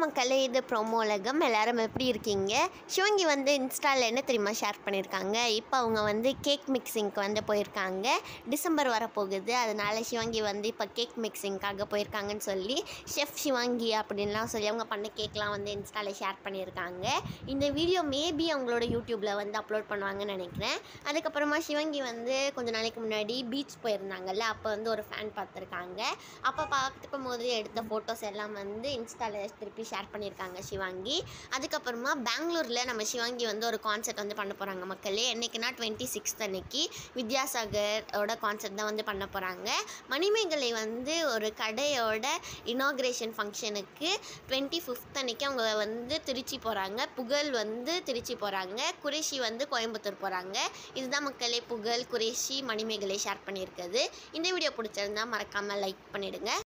மக்களே இது ப்ரோமோ உலகம் எல்லாரும் எப்படி இருக்கீங்க சிவங்கி வந்து இன்ஸ்டாவில் என்ன தெரியுமா ஷேர் பண்ணியிருக்காங்க இப்போ அவங்க வந்து கேக் மிக்சிங்க்கு வந்து போயிருக்காங்க டிசம்பர் வரப்போகுது அதனால சிவங்கி வந்து இப்போ கேக் மிக்சிங்க்காக போயிருக்காங்கன்னு சொல்லி ஷெஃப் சிவாங்கி அப்படின்லாம் சொல்லி அவங்க பண்ண கேக்லாம் வந்து இன்ஸ்டாவில் ஷேர் பண்ணியிருக்காங்க இந்த வீடியோ மேபி அவங்களோட யூடியூப்பில் வந்து அப்லோட் பண்ணுவாங்கன்னு நினைக்கிறேன் அதுக்கப்புறமா சிவங்கி வந்து கொஞ்ச நாளைக்கு முன்னாடி பீச் போயிருந்தாங்கல்ல அப்போ வந்து ஒரு ஃபேன் பார்த்துருக்காங்க அப்போ பார்த்துக்கும் போது எடுத்த ஃபோட்டோஸ் எல்லாம் வந்து இன்ஸ்டாவில் திருப்பி ஷேர் பண்ணியிருக்காங்க சிவாங்கி அதுக்கப்புறமா பெங்களூரில் நம்ம சிவாங்கி வந்து ஒரு கான்செர்ட் வந்து பண்ண போகிறாங்க மக்களே என்னைக்குன்னா டுவெண்ட்டி சிக்ஸ்த் அன்னைக்கு வித்யாசாகரோட கான்செர்ட் தான் வந்து பண்ண போகிறாங்க மணிமேகலை வந்து ஒரு கடையோட இனாக்ரேஷன் ஃபங்க்ஷனுக்கு டுவெண்ட்டி ஃபிஃப்த் அன்னைக்கு அவங்க வந்து திருச்சி போகிறாங்க புகழ் வந்து திருச்சி போகிறாங்க குரேஷி வந்து கோயம்புத்தூர் போகிறாங்க இதுதான் மக்களே புகழ் குரேஷி மணிமேகலை ஷேர் பண்ணியிருக்குது இந்த வீடியோ பிடிச்சிருந்தா மறக்காமல் லைக் பண்ணிவிடுங்க